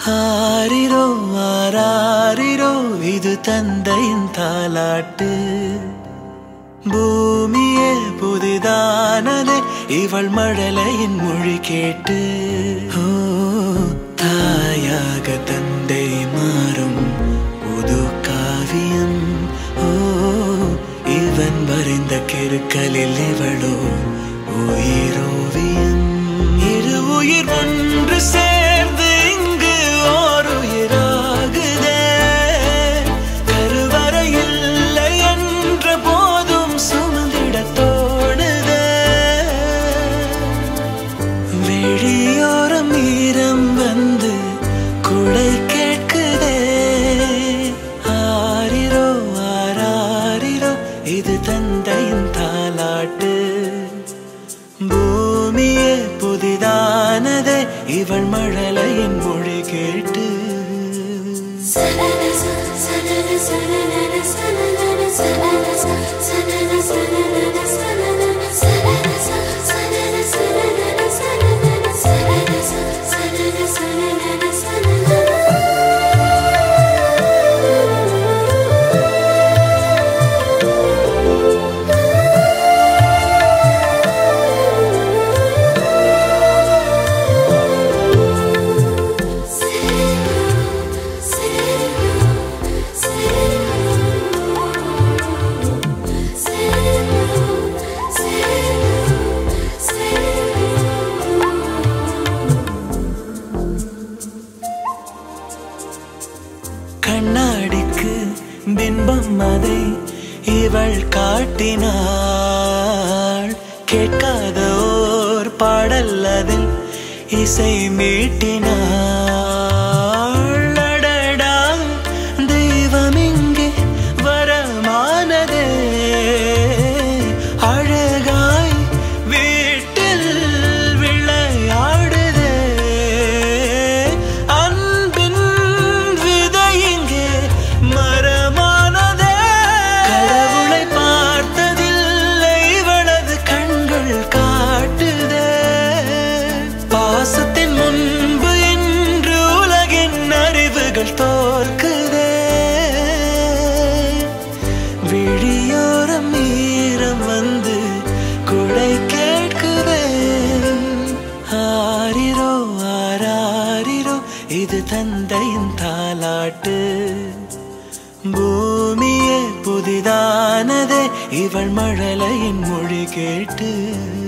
ஆரிரோ ஆராரிரோ இது தந்தையின் தாலாட்டு பூமியே புதிதானதே இவள் மழலையின் மொழி கேட்டு ஓ தாயாக தந்தை மாறும் புது காவியம் ஓ இவன் வரைந்த கிருக்கலில் இவளோ உயிரோவியம் இரு உயிர் ஒன்று சேர்ந்து இங்கு ஓர் உயிராகுதே கருவறை இல்லை என்ற போதும் சுமந்திட தோணுதே வெளியோரம் ஈரம் வந்து குடை கேட்குதே ஆரிரோ ஆராரிரோ இது தந்தையின் தாலாட்டு பூமியே புதிதானதே இவள் மழலையின் மொழி கேட்டு கண்ணாடிக்கு பிம்பம் அதை இவள் காட்டினாள் கேட்காத ஓர் பாடல் அதில் இசை மீட்டினாள் அடடா தெய்வம் இங்கே வரமானதே அழகாய் வீட்டில் விளையாடுதே அன்பின் விதை இங்கே மரமானதே கடவுளை பார்த்ததில்லை இவளது கண்கள் காட்டுதே பாசத்தின் முன்பு இன்று உலகின் அறிவுகள் தோற்குதே விழியோரம் ஈரம் வந்து குடை கேட்குதே ஆரிரோ ஆராரிரோ இது தந்தையின் தாலாட்டு பூமியே புதிதானதே இவள் மழலையின் மொழி கேட்டு